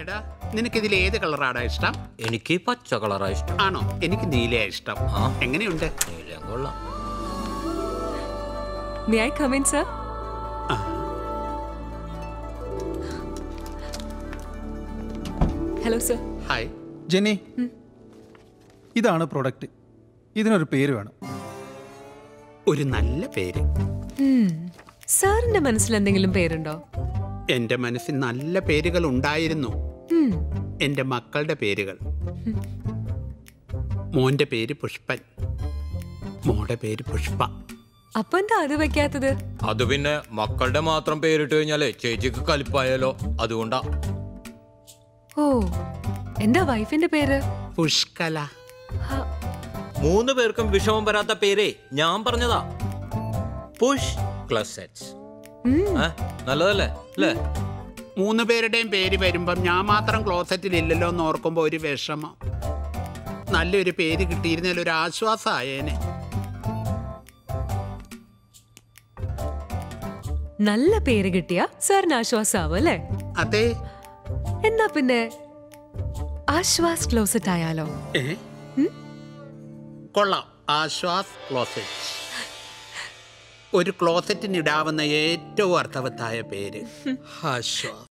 എടാ നിനക്കിതിൽ ഏത് കളറാടാ ഇഷ്ടം എനിക്ക് പച്ച കളറാ ഇഷ്ടം ആണോ എനിക്ക് നീലയാ ഇഷ്ടം ആ. എങ്ങനെയുണ്ട് നീലം കൊള്ളാം may I come in sir hello sir hi Jenny ഇതാണ് പ്രൊഡക്റ്റ് ഇതിനൊരു പേര് വേണം ഒരു നല്ല പേര് സാറിന്റെ മനസ്സിൽ എന്തെങ്കിലും പേരുണ്ടോ എന്റെ മനസ്സിൽ നല്ല പേരുകൾ ഉണ്ടായിരുന്നു ഉം. എന്റെ മക്കളുടെ പേരുകൾ മോന്റെ പേര് പുഷ്പൻ മോടെ പേര് പുഷ്പ അപ്പൊ എന്താ അത് വെക്കാത്തത് അത് പിന്നെ മക്കളുടെ മാത്രം പേരിട്ട് കഴിഞ്ഞാലേ ചേച്ചിക്ക് കലിപ്പായാലോ അതുകൊണ്ടാ ഓ എന്താ വൈഫിന്റെ പേര് പുഷ്കല മൂന്ന് പേർക്കും വിഷമം വരാത്ത പേരേ ഞാൻ പറഞ്ഞതാ പുഷ് ക്ലസെറ്റ്സ് നല്ലതല്ലേ അല്ലേ മൂന്ന് പേരുടെയും പേര് വരുമ്പം ഞാൻ മാത്രം ക്ലോസറ്റിൽ ഇല്ലല്ലോ എന്ന് ഓർക്കുമ്പോൾ ഒരു വിഷമം നല്ലൊരു പേര് കിട്ടിയിരുന്നതിൽ ഒരു ആശ്വാസമായേനെ നല്ല പേര് കിട്ടിയ സാറിന് ആശ്വാസാവും അല്ലേ അതെ എന്നാ പിന്നെ ആശ്വാസ് ക്ലോസറ്റ് ആയാലോ ഏ കൊള്ളാം ആശ്വാസ് ക്ലോസറ്റ് ഒരു ക്ലോസറ്റിന് ഇടാവുന്ന ഏറ്റവും അർത്ഥവത്തായ പേര് ആശ്വാസ്